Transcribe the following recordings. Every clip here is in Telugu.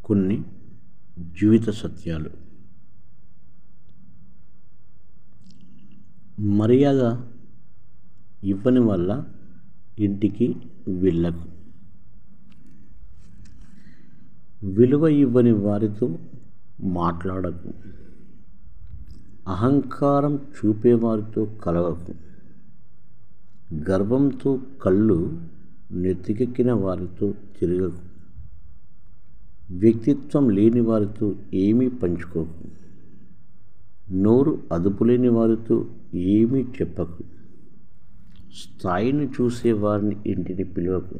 కొన్ని జీవిత సత్యాలు మర్యాద ఇవ్వని వల్ల ఇంటికి వెళ్ళకు విలువ ఇవ్వని వారితో మాట్లాడకు అహంకారం చూపేవారితో కలవకు గర్వంతో కళ్ళు నెత్తికెక్కిన వారితో తిరగకు వ్యక్తిత్వం లేని వారితో ఏమీ పంచుకోకు నోరు అదుపులేని వారితో ఏమీ చెప్పకు స్థాయిని చూసే వారిని ఇంటిని పిలవకు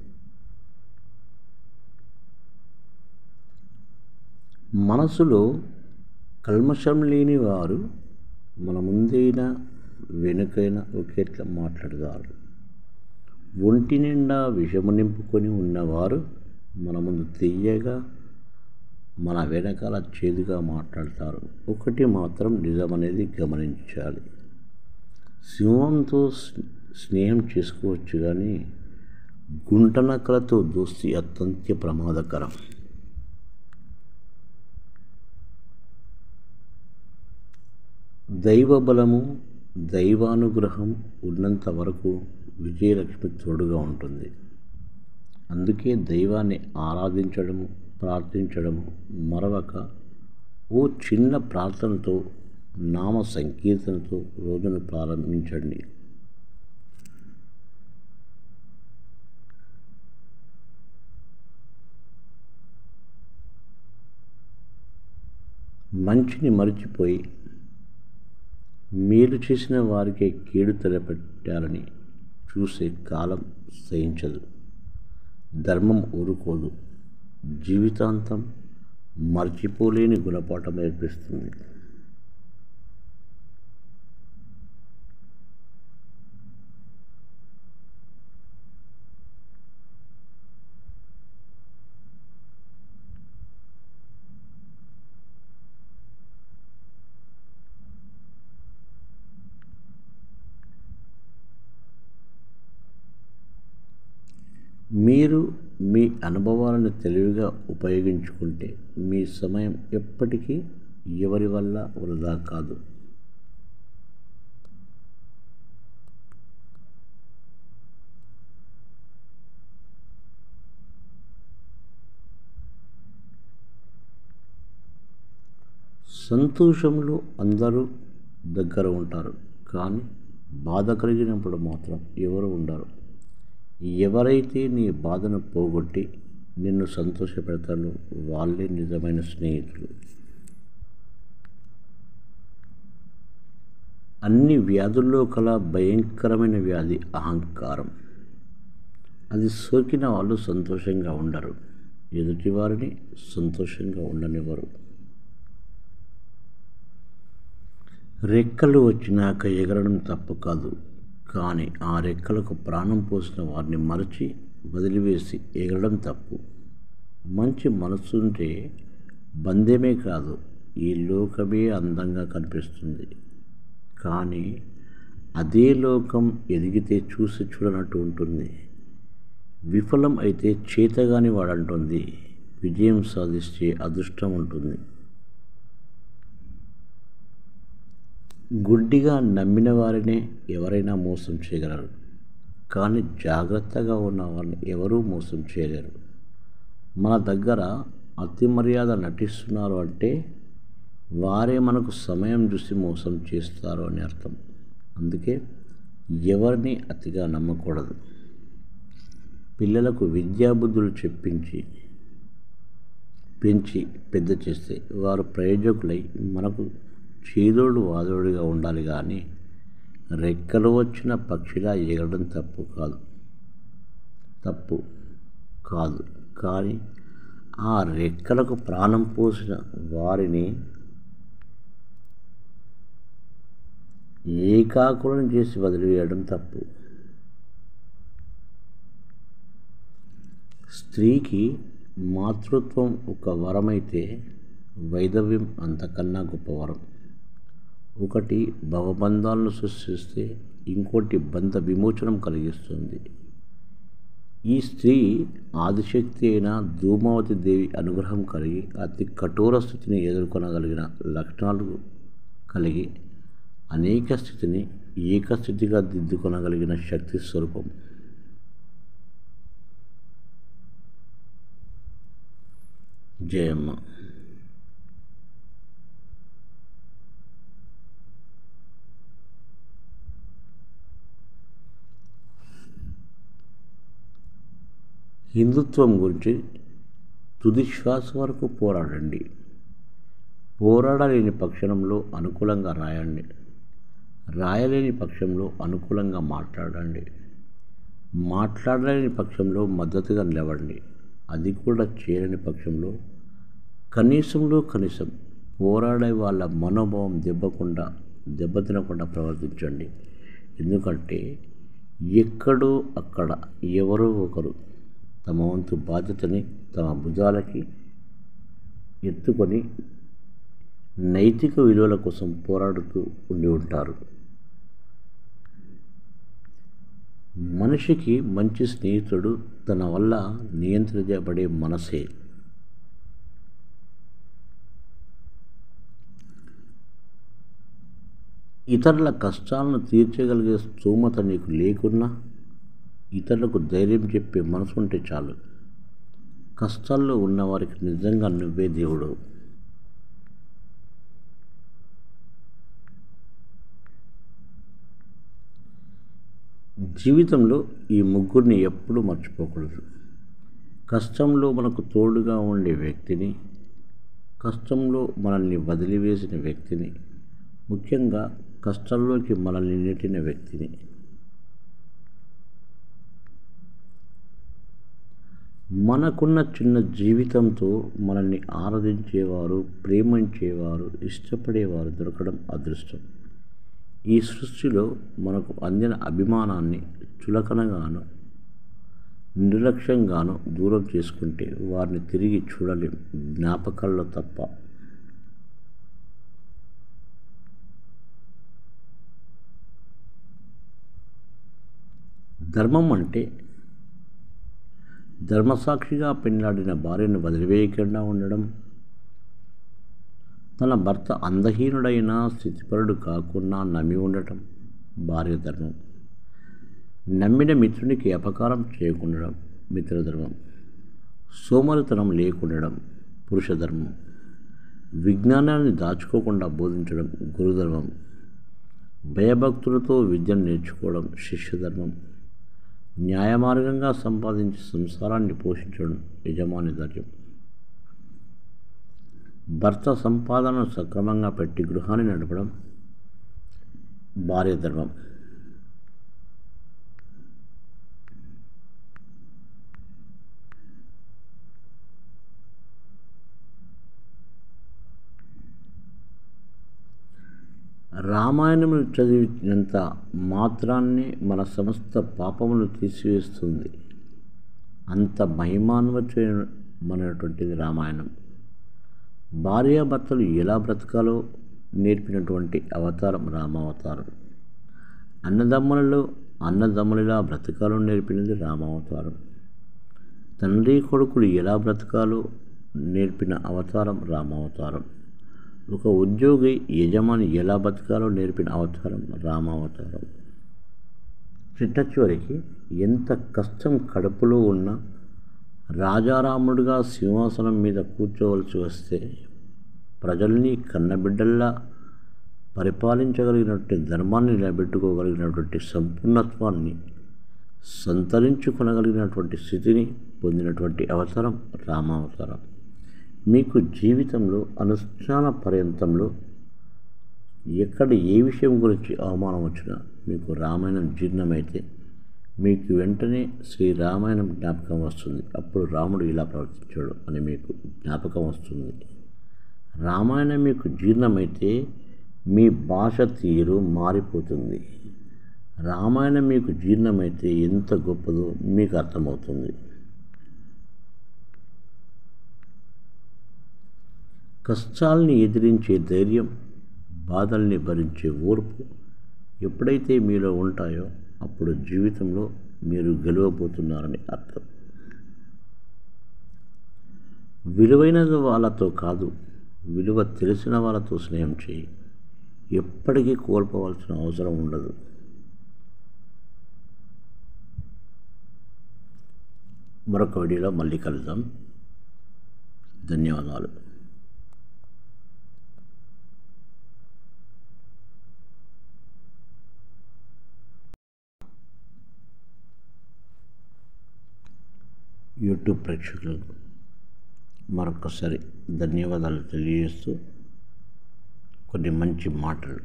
మనసులో కల్మషం లేని వారు మన ముందైనా వెనుకైనా ఒకేట్లా మాట్లాడతారు ఒంటి నిండా విషము నింపుకొని ఉన్నవారు మన ముందు తీయగా మన వెనకాల చేదుగా మాట్లాడతారు ఒకటి మాత్రం నిజమనేది గమనించాలి సింహంతో స్నేహం చేసుకోవచ్చు కానీ గుంటనక్కలతో దోస్తి అత్యంత ప్రమాదకరం దైవ బలము దైవానుగ్రహం ఉన్నంత వరకు విజయలక్ష్మి తోడుగా ఉంటుంది అందుకే దైవాన్ని ఆరాధించడము ప్రార్థించడము మరవక ఓ చిన్న ప్రార్థనతో నామ సంకీర్తనతో రోజును ప్రారంభించండి మంచిని మరిచిపోయి మేలు చేసిన వారికే కీడు తలపెట్టాలని చూసే కాలం సహించదు ధర్మం ఊరుకోదు జీవితాంతం మర్చిపోలేని గుణపాఠం నేర్పిస్తుంది మీరు మీ అనుభవాలను తెలివిగా ఉపయోగించుకుంటే మీ సమయం ఎప్పటికీ ఎవరి వల్ల వృధా కాదు సంతోషంలో అందరూ దగ్గర ఉంటారు కానీ బాధ కలిగినప్పుడు మాత్రం ఎవరు ఉండరు ఎవరైతే నీ బాధను పోగొట్టి నిన్ను సంతోషపెడతారో వాళ్ళే నిజమైన స్నేహితులు అన్ని వ్యాధుల్లో కల భయంకరమైన వ్యాధి అహంకారం అది సోకిన వాళ్ళు సంతోషంగా ఉండరు ఎదుటివారిని సంతోషంగా ఉండనివ్వరు రెక్కలు వచ్చినాక ఎగరడం తప్పు కాదు కానీ ఆ రెక్కలకు ప్రాణం పోసిన వారిని మరచి వదిలివేసి ఎగరడం తప్పు మంచి మనసుంటే బంధమే కాదు ఈ లోకమే అందంగా కనిపిస్తుంది కానీ అదే లోకం ఎదిగితే చూసి చూడనట్టు ఉంటుంది విఫలం అయితే చేతగాని వాడంటుంది విజయం సాధిస్తే అదృష్టం ఉంటుంది గుడ్డిగా నమ్మిన వారినే ఎవరైనా మోసం చేయగలరు కానీ జాగ్రత్తగా ఉన్న వారిని ఎవరూ మోసం చేయలేరు మన దగ్గర అతి మర్యాద నటిస్తున్నారు అంటే వారే మనకు సమయం చూసి మోసం చేస్తారు అని అర్థం అందుకే ఎవరిని అతిగా నమ్మకూడదు పిల్లలకు విద్యాబుద్ధులు చెప్పించి పెంచి పెద్ద చేస్తే వారు ప్రయోజకులై మనకు చేదోడు వాదోడుగా ఉండాలి కానీ రెక్కలు వచ్చిన పక్షిలా ఎగరడం తప్పు కాదు తప్పు కాదు కానీ ఆ రెక్కలకు ప్రాణం పోసిన వారిని ఏకాకులను చేసి వదిలివేయడం తప్పు స్త్రీకి మాతృత్వం ఒక వరమైతే వైదవ్యం అంతకన్నా గొప్ప వరం ఒకటి భవబంధాలను సృష్టిస్తే ఇంకోటి బంధ విమోచనం కలిగిస్తుంది ఈ స్త్రీ ఆదిశక్తి అయిన ధూమావతి దేవి అనుగ్రహం కలిగి అతి కఠోర స్థితిని ఎదుర్కొనగలిగిన లక్షణాలు కలిగి అనేక స్థితిని ఏకస్థితిగా దిద్దుకొనగలిగిన శక్తి స్వరూపం జయమ్మ హిందుత్వం గురించి తుది శ్వాస వరకు పోరాడండి పోరాడలేని పక్షంలో అనుకూలంగా రాయండి రాయలేని పక్షంలో అనుకూలంగా మాట్లాడండి మాట్లాడలేని పక్షంలో మద్దతుగా నిలవండి అది కూడా చేయలేని పక్షంలో కనీసంలో కనీసం పోరాడే వాళ్ళ మనోభావం దెబ్బకుండా దెబ్బతినకుండా ప్రవర్తించండి ఎందుకంటే ఎక్కడో అక్కడ ఎవరో ఒకరు తమ వంతు బాధ్యతని తమ భుజాలకి ఎత్తుకొని నైతిక విలువల కోసం పోరాడుతూ ఉండి ఉంటారు మనిషికి మంచి స్నేహితుడు తన వల్ల నియంత్రించబడే మనసే ఇతరుల కష్టాలను తీర్చగలిగే స్తోమత నీకు లేకున్నా ఇతరులకు ధైర్యం చెప్పే మనసు ఉంటే చాలు కష్టాల్లో ఉన్నవారికి నిజంగా నువ్వే దేవుడు జీవితంలో ఈ ముగ్గురిని ఎప్పుడూ మర్చిపోకూడదు కష్టంలో మనకు తోడుగా ఉండే వ్యక్తిని కష్టంలో మనల్ని వదిలివేసిన వ్యక్తిని ముఖ్యంగా కష్టంలోకి మనల్ని నెట్టిన వ్యక్తిని మనకున్న చిన్న జీవితంతో మనల్ని ఆరాధించేవారు ప్రేమించేవారు ఇష్టపడేవారు దొరకడం అదృష్టం ఈ సృష్టిలో మనకు అందిన అభిమానాన్ని చులకనగాను నిర్లక్ష్యంగాను దూరం చేసుకుంటే వారిని తిరిగి చూడలేం జ్ఞాపకాల్లో తప్ప ధర్మం అంటే ధర్మసాక్షిగా పెళ్లాడిన భార్యను వదిలివేయకుండా ఉండడం తన భర్త అందహీనుడైన స్థితిపరుడు కాకుండా నమ్మి ఉండటం భార్య ధర్మం నమ్మిన మిత్రునికి అపకారం చేయకుండడం మిత్రధర్మం సోమరితనం లేకుండడం పురుషధర్మం విజ్ఞానాన్ని దాచుకోకుండా బోధించడం గురుధర్మం భయభక్తులతో విద్యను నేర్చుకోవడం శిష్యధర్మం న్యాయమార్గంగా సంపాదించి సంసారాన్ని పోషించడం యజమాని ధర్యం భర్త సంపాదనను సక్రమంగా పెట్టి గృహాన్ని నడపడం భార్య ధర్మం రామాయణము చదివినంత మాత్రాన్ని మన సమస్త పాపములు తీసివేస్తుంది అంత మహిమాన్వతమైనటువంటిది రామాయణం భార్యాభర్తలు ఎలా బ్రతకాలో నేర్పినటువంటి అవతారం రామావతారం అన్నదమ్ములలో అన్నదమ్ములలా బ్రతకాలో నేర్పినది రామావతారం తండ్రి కొడుకులు ఎలా బ్రతకాలో నేర్పిన అవతారం రామావతారం ఒక ఉద్యోగి యజమాని ఎలా బతకాలో నేర్పిన అవతారం రామావతారం చిట్ట చివరికి ఎంత కష్టం కడుపులో ఉన్న రాజారాముడుగా సింహాసనం మీద కూర్చోవలసి వస్తే ప్రజల్ని కన్నబిడ్డల్లా పరిపాలించగలిగినటువంటి ధర్మాన్ని నిలబెట్టుకోగలిగినటువంటి సంపూర్ణత్వాన్ని సంతరించుకొనగలిగినటువంటి స్థితిని పొందినటువంటి అవసరం రామావతారం మీకు జీవితంలో అనుష్ఠాన పర్యంతంలో ఎక్కడ ఏ విషయం గురించి అవమానం వచ్చినా మీకు రామాయణం జీర్ణమైతే మీకు వెంటనే శ్రీ రామాయణం జ్ఞాపకం వస్తుంది అప్పుడు రాముడు ఇలా ప్రవర్తించాడు అని మీకు జ్ఞాపకం వస్తుంది రామాయణం మీకు జీర్ణమైతే మీ భాష తీరు మారిపోతుంది రామాయణం మీకు జీర్ణమైతే ఎంత గొప్పదో మీకు అర్థమవుతుంది కష్టాల్ని ఎదిరించే ధైర్యం బాధల్ని భరించే ఓర్పు ఎప్పుడైతే మీలో ఉంటాయో అప్పుడు జీవితంలో మీరు గెలవబోతున్నారని అర్థం విలువైన వాళ్ళతో కాదు విలువ తెలిసిన వాళ్ళతో స్నేహం చేయి ఎప్పటికీ కోల్పోవాల్సిన అవసరం ఉండదు మరొక వీడియోలో మళ్ళీ కలుద్దాం ధన్యవాదాలు యూట్యూబ్ ప్రేక్షకులకు మరొకసారి ధన్యవాదాలు తెలియజేస్తూ కొన్ని మంచి మాటలు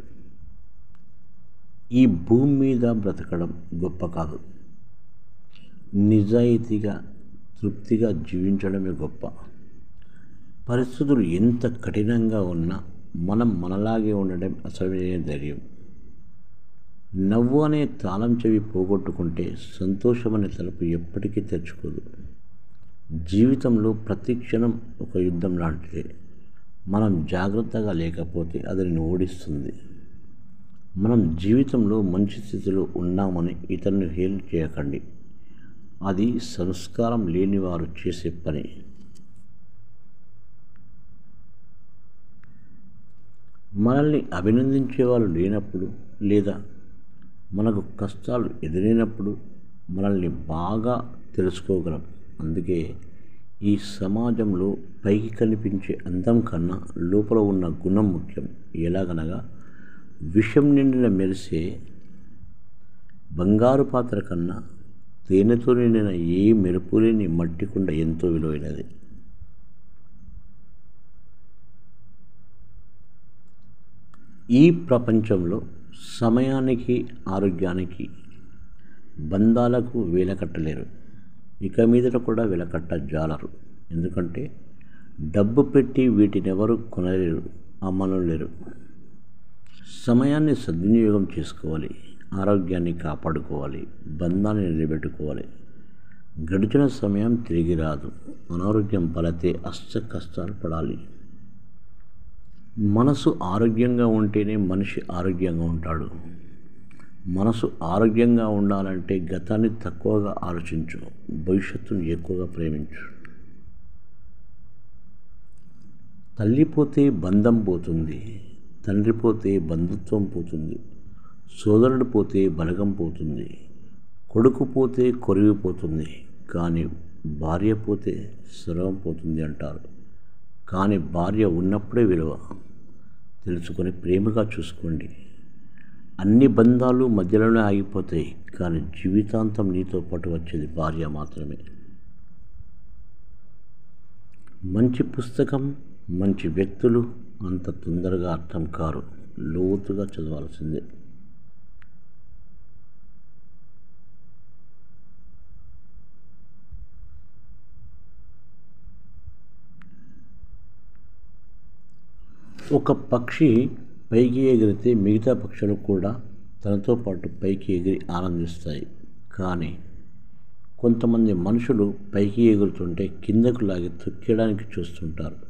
ఈ భూమి మీద బ్రతకడం గొప్ప కాదు నిజాయితీగా తృప్తిగా జీవించడమే గొప్ప పరిస్థితులు ఎంత కఠినంగా ఉన్నా మనం మనలాగే ఉండడం అసలైన ధైర్యం నవ్వు అనే తాళం చెవి పోగొట్టుకుంటే సంతోషం అనే తలుపు ఎప్పటికీ తెరుచుకోదు జీవితంలో ప్రతి క్షణం ఒక యుద్ధం లాంటిదే మనం జాగ్రత్తగా లేకపోతే అది ఓడిస్తుంది మనం జీవితంలో మంచి స్థితిలో ఉన్నామని ఇతరుని హేళన చేయకండి అది సంస్కారం లేని వారు చేసే పని మనల్ని అభినందించే వాళ్ళు లేనప్పుడు లేదా మనకు కష్టాలు ఎదురైనప్పుడు మనల్ని బాగా తెలుసుకోగలం అందుకే ఈ సమాజంలో పైకి కనిపించే అందం కన్నా లోపల ఉన్న గుణం ముఖ్యం ఎలాగనగా విషం నిండిన మెరిసే బంగారు పాత్ర కన్నా తేనెతో నిండిన ఏ మెరుపు లేని మట్టి కుండ ఎంతో విలువైనది ఈ ప్రపంచంలో సమయానికి ఆరోగ్యానికి బంధాలకు వేలకట్టలేరు ఇక మీదట కూడా వెలకట్ట జాలరు ఎందుకంటే డబ్బు పెట్టి వీటిని ఎవరు కొనలేరు అమ్మనలేరు సమయాన్ని సద్వినియోగం చేసుకోవాలి ఆరోగ్యాన్ని కాపాడుకోవాలి బంధాన్ని నిలబెట్టుకోవాలి గడిచిన సమయం తిరిగి రాదు అనారోగ్యం బలతే అష్ట కష్టాలు పడాలి మనసు ఆరోగ్యంగా ఉంటేనే మనిషి ఆరోగ్యంగా ఉంటాడు మనసు ఆరోగ్యంగా ఉండాలంటే గతాన్ని తక్కువగా ఆలోచించు భవిష్యత్తును ఎక్కువగా ప్రేమించు తల్లి పోతే బంధం పోతుంది తండ్రి పోతే బంధుత్వం పోతుంది సోదరుడు పోతే బలగం పోతుంది కొడుకు పోతే కొరిగిపోతుంది కానీ భార్య పోతే స్వరం పోతుంది అంటారు కానీ భార్య ఉన్నప్పుడే విలువ తెలుసుకొని ప్రేమగా చూసుకోండి అన్ని బంధాలు మధ్యలోనే ఆగిపోతాయి కానీ జీవితాంతం నీతో పాటు వచ్చేది భార్య మాత్రమే మంచి పుస్తకం మంచి వ్యక్తులు అంత తొందరగా అర్థం కారు లోతుగా చదవాల్సిందే ఒక పక్షి పైకి ఎగిరితే మిగతా పక్షులు కూడా తనతో పాటు పైకి ఎగిరి ఆనందిస్తాయి కానీ కొంతమంది మనుషులు పైకి ఎగురుతుంటే కిందకు లాగి తొక్కేయడానికి చూస్తుంటారు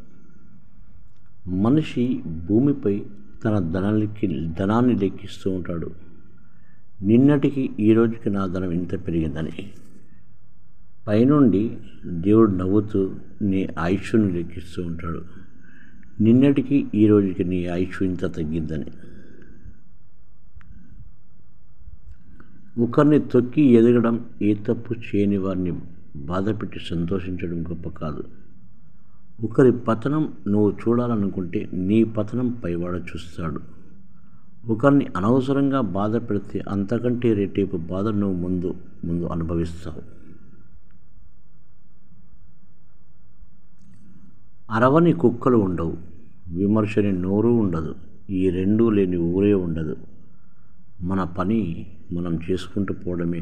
మనిషి భూమిపై తన ధనానికి ధనాన్ని లెక్కిస్తూ ఉంటాడు నిన్నటికి ఈ రోజుకి నా ధనం ఇంత పెరిగిందని పైనుండి దేవుడు నవ్వుతూ నీ ఆయుష్ను లెక్కిస్తూ ఉంటాడు నిన్నటికి ఈ రోజుకి నీ ఆయుష్ ఇంత తగ్గిందని ఒకరిని తొక్కి ఎదగడం ఏ తప్పు చేయని వారిని బాధపెట్టి సంతోషించడం గొప్ప కాదు ఒకరి పతనం నువ్వు చూడాలనుకుంటే నీ పతనం పైవాడు చూస్తాడు ఒకరిని అనవసరంగా బాధ పెడితే అంతకంటే రేటేపు బాధ నువ్వు ముందు ముందు అనుభవిస్తావు అరవని కుక్కలు ఉండవు విమర్శని నోరు ఉండదు ఈ రెండూ లేని ఊరే ఉండదు మన పని మనం చేసుకుంటూ పోవడమే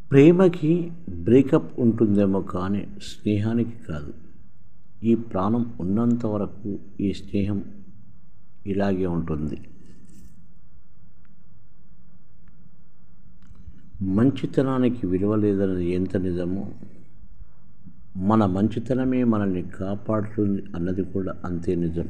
ప్రేమకి బ్రేకప్ ఉంటుందేమో కానీ స్నేహానికి కాదు ఈ ప్రాణం ఉన్నంత వరకు ఈ స్నేహం ఇలాగే ఉంటుంది మంచితనానికి విలువ లేదన్నది ఎంత నిజమో మన మంచితనమే మనల్ని కాపాడుతుంది అన్నది కూడా అంతే నిజం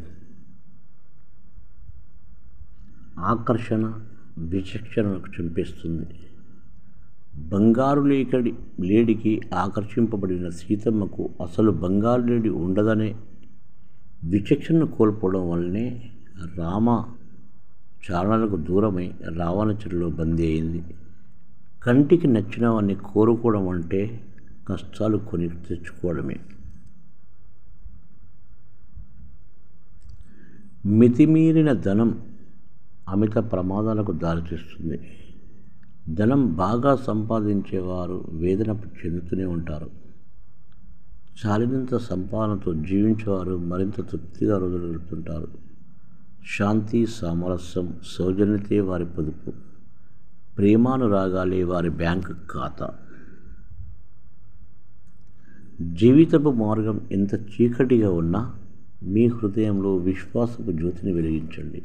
ఆకర్షణ విచక్షణకు చంపేస్తుంది బంగారు లేకడి లేడికి ఆకర్షింపబడిన సీతమ్మకు అసలు బంగారు లేడి ఉండదనే విచక్షణను కోల్పోవడం వల్లనే రామ చారణలకు దూరమై రావణ చెరులో బందీ అయింది కంటికి నచ్చినవన్నీ కోరుకోవడం అంటే కష్టాలు కొని తెచ్చుకోవడమే మితిమీరిన ధనం అమిత ప్రమాదాలకు దారితీస్తుంది ధనం బాగా సంపాదించేవారు వేదన చెందుతూనే ఉంటారు చాలినంత సంపాదనతో జీవించేవారు మరింత తృప్తిగా రోజులు గడుపుతుంటారు శాంతి సామరస్యం సౌజన్యతే వారి పొదుపు ప్రేమానురాగాలే వారి బ్యాంకు ఖాతా జీవితపు మార్గం ఎంత చీకటిగా ఉన్నా మీ హృదయంలో విశ్వాసపు జ్యోతిని వెలిగించండి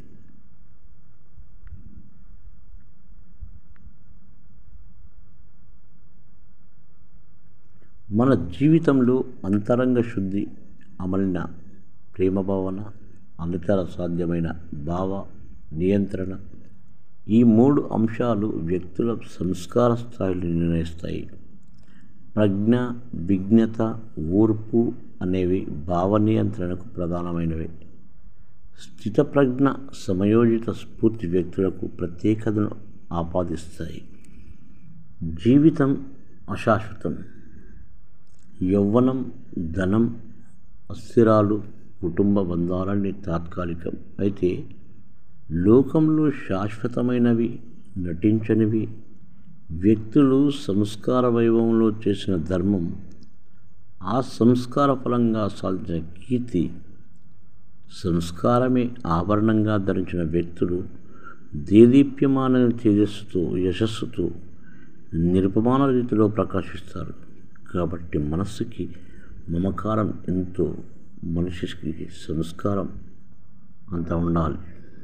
మన జీవితంలో అంతరంగ శుద్ధి అమలిన ప్రేమ భావన అనితర సాధ్యమైన భావ నియంత్రణ ఈ మూడు అంశాలు వ్యక్తుల సంస్కార స్థాయిని నిర్ణయిస్తాయి ప్రజ్ఞ విజ్ఞత ఓర్పు అనేవి భావ నియంత్రణకు ప్రధానమైనవి స్థితప్రజ్ఞ సమయోజిత స్ఫూర్తి వ్యక్తులకు ప్రత్యేకతను ఆపాదిస్తాయి జీవితం అశాశ్వతం యవ్వనం ధనం అస్థిరాలు కుటుంబ బంధాలన్నీ తాత్కాలికం అయితే లోకంలో శాశ్వతమైనవి నటించనివి వ్యక్తులు సంస్కార వైభవంలో చేసిన ధర్మం ఆ సంస్కార ఫలంగా సాధించిన కీర్తి సంస్కారమే ఆభరణంగా ధరించిన వ్యక్తులు దేదీప్యమాన తేజస్సుతో యశస్సుతో నిరుపమాన రీతిలో ప్రకాశిస్తారు కాబట్టి మనస్సుకి మమకారం ఎంతో మనిషికి సంస్కారం అంత ఉండాలి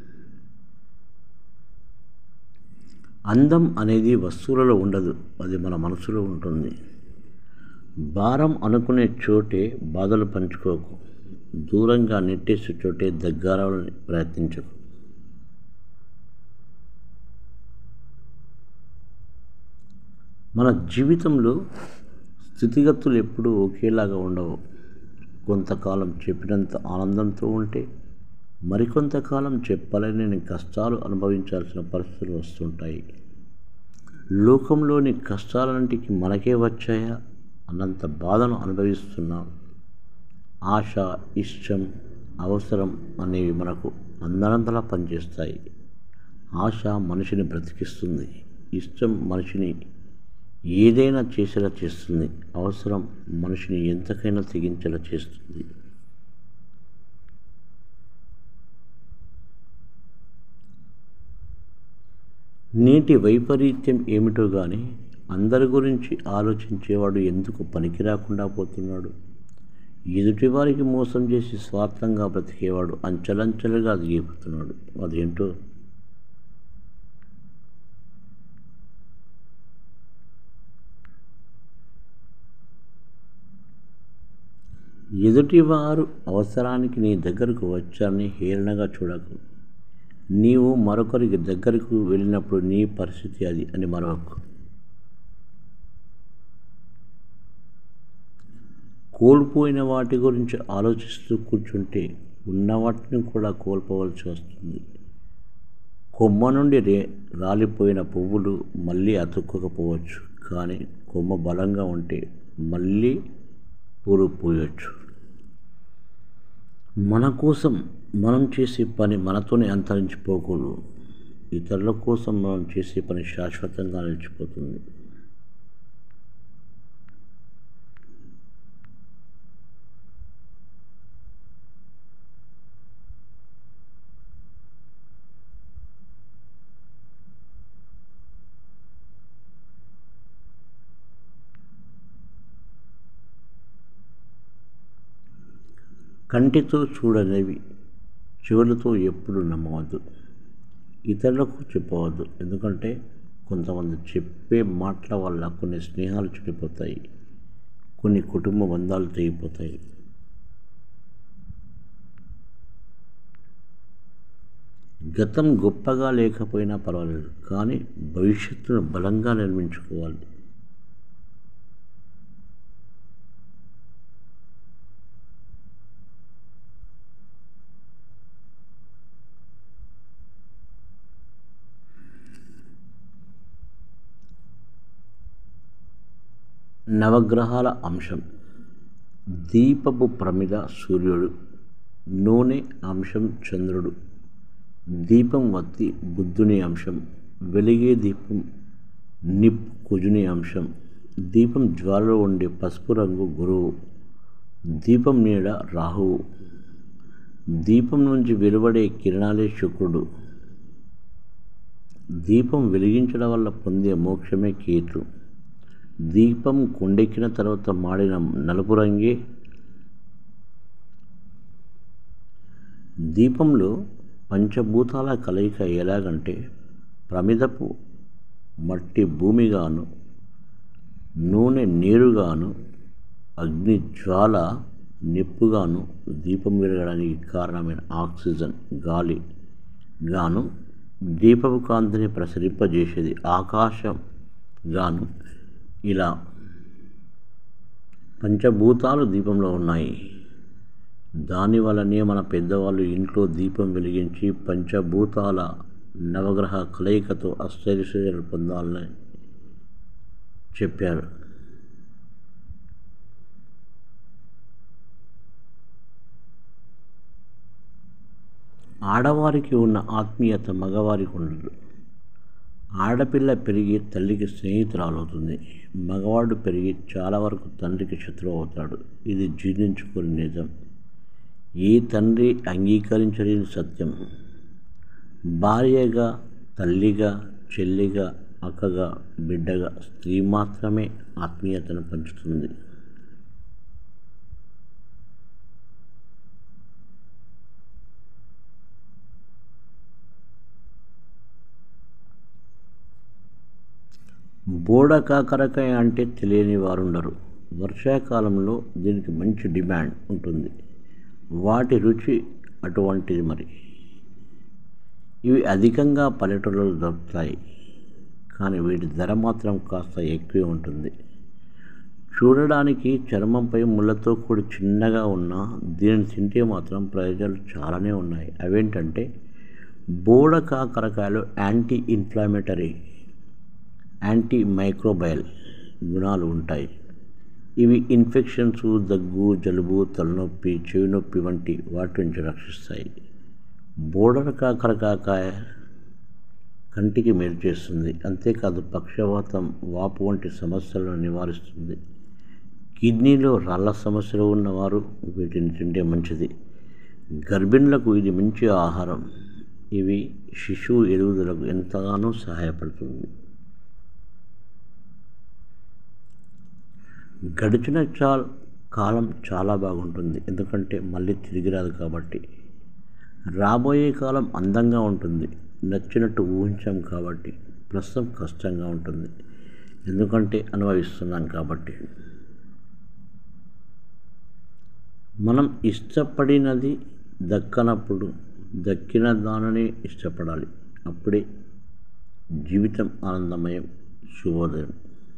అందం అనేది వస్తువులలో ఉండదు అది మన మనసులో ఉంటుంది భారం అనుకునే చోటే బాధలు పంచుకోకు దూరంగా నెట్టేసే చోటే దగ్గరాలని ప్రయత్నించకు మన జీవితంలో స్థితిగతులు ఎప్పుడూ ఒకేలాగా ఉండవు కొంతకాలం చెప్పినంత ఆనందంతో ఉంటే మరికొంతకాలం చెప్పలేని కష్టాలు అనుభవించాల్సిన పరిస్థితులు వస్తుంటాయి లోకంలోని కష్టాలన్నింటికి మనకే వచ్చాయా అన్నంత బాధను అనుభవిస్తున్నాం ఆశ ఇష్టం అవసరం అనేవి మనకు అందనంతలా పనిచేస్తాయి ఆశ మనిషిని బ్రతికిస్తుంది ఇష్టం మనిషిని ఏదైనా చేసేలా చేస్తుంది అవసరం మనిషిని ఎంతకైనా తెగించేలా చేస్తుంది నేటి వైపరీత్యం ఏమిటో కానీ అందరి గురించి ఆలోచించేవాడు ఎందుకు పనికి రాకుండా పోతున్నాడు ఎదుటివారికి మోసం చేసి స్వార్థంగా బ్రతికేవాడు అంచెలంచెలుగా దిగిపోతున్నాడు అదేంటో ఎదుటివారు అవసరానికి నీ దగ్గరకు వచ్చారని హేళనగా చూడకు నీవు మరొకరికి దగ్గరకు వెళ్ళినప్పుడు నీ పరిస్థితి అది అని మరొక కోల్పోయిన వాటి గురించి ఆలోచిస్తూ కూర్చుంటే ఉన్న వాటిని కూడా కోల్పోవలసి వస్తుంది కొమ్మ నుండి రే రాలిపోయిన పువ్వులు మళ్ళీ అతుక్కోకపోవచ్చు కానీ కొమ్మ బలంగా ఉంటే మళ్ళీ పూలు పూయొచ్చు మన కోసం మనం చేసే పని మనతోనే అంతరించిపోకూడదు ఇతరుల కోసం మనం చేసే పని శాశ్వతంగా నిలిచిపోతుంది కంటితో చూడనివి చెవులతో ఎప్పుడు నమ్మవద్దు ఇతరులకు చెప్పవద్దు ఎందుకంటే కొంతమంది చెప్పే మాటల వల్ల కొన్ని స్నేహాలు చెడిపోతాయి కొన్ని కుటుంబ బంధాలు తెగిపోతాయి గతం గొప్పగా లేకపోయినా పర్వాలేదు కానీ భవిష్యత్తును బలంగా నిర్మించుకోవాలి నవగ్రహాల అంశం దీపపు ప్రమిద సూర్యుడు నూనె అంశం చంద్రుడు దీపం వత్తి బుద్ధుని అంశం వెలిగే దీపం నిప్ కుజుని అంశం దీపం జ్వాలలో ఉండే పసుపు రంగు గురువు దీపం నీడ రాహువు దీపం నుంచి వెలువడే కిరణాలే శుక్రుడు దీపం వెలిగించడం వల్ల పొందే మోక్షమే కీర్తు దీపం కొండెక్కిన తర్వాత మాడిన నలుపు రంగే దీపంలో పంచభూతాల కలయిక ఎలాగంటే ప్రమిదపు మట్టి భూమిగాను నూనె నీరుగాను అగ్ని జ్వాల నిప్పుగాను దీపం వెలగడానికి కారణమైన ఆక్సిజన్ గాలి గాను దీపపు కాంతిని ప్రసరింపజేసేది ఆకాశం గాను ఇలా పంచభూతాలు దీపంలో ఉన్నాయి దానివల్లనే మన పెద్దవాళ్ళు ఇంట్లో దీపం వెలిగించి పంచభూతాల నవగ్రహ కలయికతో అష్టైశ్వర్యాలు పొందాలని చెప్పారు ఆడవారికి ఉన్న ఆత్మీయత మగవారికి ఉండదు ఆడపిల్ల పెరిగి తల్లికి స్నేహితురాలవుతుంది మగవాడు పెరిగి చాలా వరకు తండ్రికి శత్రువు అవుతాడు ఇది జీర్ణించుకుని నిజం ఏ తండ్రి అంగీకరించలేని సత్యం భార్యగా తల్లిగా చెల్లిగా అక్కగా బిడ్డగా స్త్రీ మాత్రమే ఆత్మీయతను పంచుతుంది బోడ కాకరకాయ అంటే తెలియని వారు ఉండరు వర్షాకాలంలో దీనికి మంచి డిమాండ్ ఉంటుంది వాటి రుచి అటువంటిది మరి ఇవి అధికంగా పల్లెటూళ్ళలో దొరుకుతాయి కానీ వీటి ధర మాత్రం కాస్త ఎక్కువే ఉంటుంది చూడడానికి చర్మంపై ముళ్ళతో కూడి చిన్నగా ఉన్న దీనిని తింటే మాత్రం ప్రయోజనాలు చాలానే ఉన్నాయి అవేంటంటే బోడ కాకరకాయలు యాంటీ ఇన్ఫ్లామేటరీ యాంటీ మైక్రోబయల్ గుణాలు ఉంటాయి ఇవి ఇన్ఫెక్షన్స్ దగ్గు జలుబు తలనొప్పి చెవి నొప్పి వంటి వాటి నుంచి రక్షిస్తాయి బోర్డర్ కాకరకాయ కంటికి మేలు చేస్తుంది అంతేకాదు పక్షవాతం వాపు వంటి సమస్యలను నివారిస్తుంది కిడ్నీలో రాళ్ళ సమస్యలు ఉన్నవారు వీటిని తింటే మంచిది గర్భిణులకు ఇది మంచి ఆహారం ఇవి శిశువు ఎదుగుదలకు ఎంతగానో సహాయపడుతుంది గడిచిన చాల్ కాలం చాలా బాగుంటుంది ఎందుకంటే మళ్ళీ తిరిగి రాదు కాబట్టి రాబోయే కాలం అందంగా ఉంటుంది నచ్చినట్టు ఊహించాం కాబట్టి ప్రస్తుతం కష్టంగా ఉంటుంది ఎందుకంటే అనుభవిస్తున్నాం కాబట్టి మనం ఇష్టపడినది దక్కనప్పుడు దక్కిన దానిని ఇష్టపడాలి అప్పుడే జీవితం ఆనందమయం శుభోదయం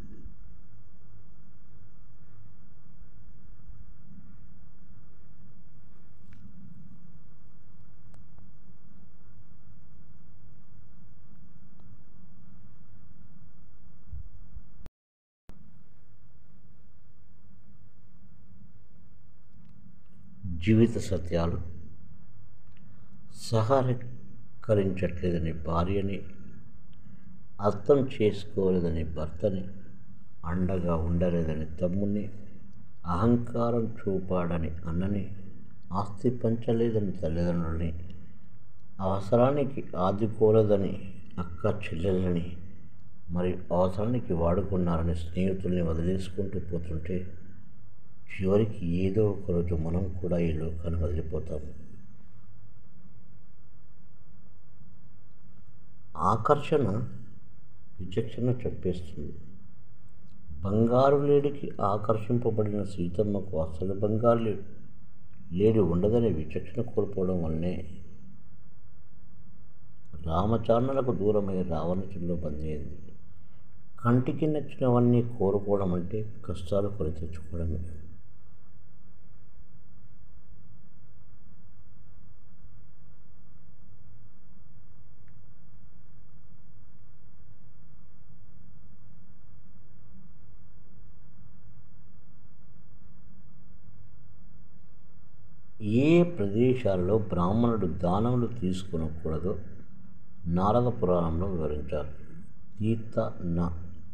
జీవిత సత్యాలు సహకరించట్లేదని భార్యని అర్థం చేసుకోలేదని భర్తని అండగా ఉండలేదని తమ్ముని అహంకారం చూపాడని అన్నని ఆస్తి పంచలేదని తల్లిదండ్రులని అవసరానికి ఆదుకోలేదని అక్క చెల్లెలని మరి అవసరానికి వాడుకున్నారని స్నేహితుల్ని వదిలేసుకుంటూ పోతుంటే చివరికి ఏదో ఒకరోజు మనం కూడా ఈ లోకాన్ని వదిలిపోతాము ఆకర్షణ విచక్షణ చెప్పేస్తుంది బంగారు లేడికి ఆకర్షింపబడిన సీతమ్మకు అసలు బంగారు లేడు లేడి ఉండదని విచక్షణ కోల్పోవడం వల్లనే రామచారణలకు దూరమై రావణచుల్లో బందైంది కంటికి నచ్చినవన్నీ కోరుకోవడం అంటే కష్టాలు కొని తెచ్చుకోవడమే ఏ ప్రదేశాల్లో బ్రాహ్మణుడు దానములు తీసుకునకూడదో నారద పురాణంలో వివరించారు తీర్థ న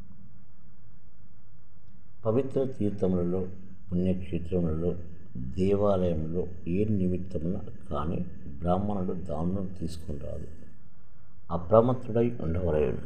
పవిత్ర తీర్థములలో పుణ్యక్షేత్రములలో దేవాలయంలో ఏ నిమిత్తమున కానీ బ్రాహ్మణుడు దానం తీసుకుని రాదు అప్రమత్తుడై ఉండవలేడు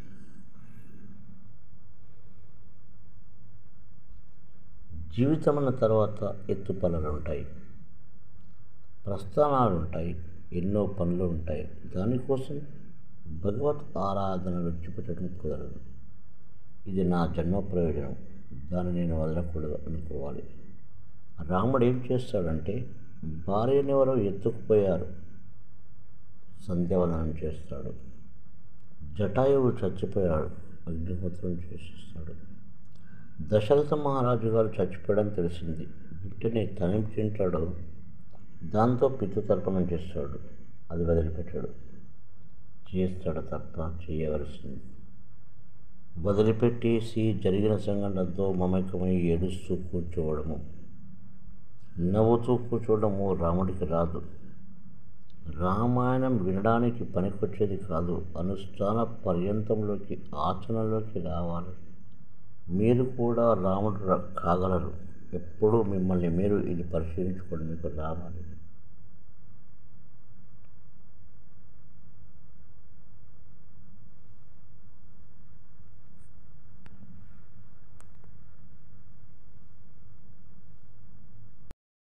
జీవితమున్న తర్వాత ఎత్తుపనులు ఉంటాయి ప్రస్థానాలు ఉంటాయి ఎన్నో పనులు ఉంటాయి దానికోసం భగవత్ ఆరాధన విడిచిపెట్టడం కుదరదు ఇది నా జన్మ ప్రయోజనం దాన్ని నేను వదలకూడదు అనుకోవాలి రాముడు ఏం చేస్తాడంటే భార్యనెవరో ఎత్తుకుపోయారు సంధ్యావందనం చేస్తాడు జటాయువు చచ్చిపోయాడు అగ్నిహోత్రం చేసేస్తాడు దశరథ మహారాజు గారు చచ్చిపోవడం తెలిసింది వెంటనే తనేం తింటాడో దాంతో పితృతర్పణం చేస్తాడు అది వదిలిపెట్టాడు చేస్తాడు తప్ప చేయవలసింది వదిలిపెట్టేసి జరిగిన సంఘటనతో మమేకమై ఏడుస్తూ కూర్చోవడము నవ్వుతూ కూర్చోవడము రాముడికి రాదు రామాయణం వినడానికి పనికొచ్చేది కాదు అనుష్ఠాన పర్యంతంలోకి ఆచరణలోకి రావాలి మీరు కూడా రాముడు కాగలరు ఎప్పుడూ మిమ్మల్ని మీరు ఇది పరిశీలించుకోండి మీకు రావాలి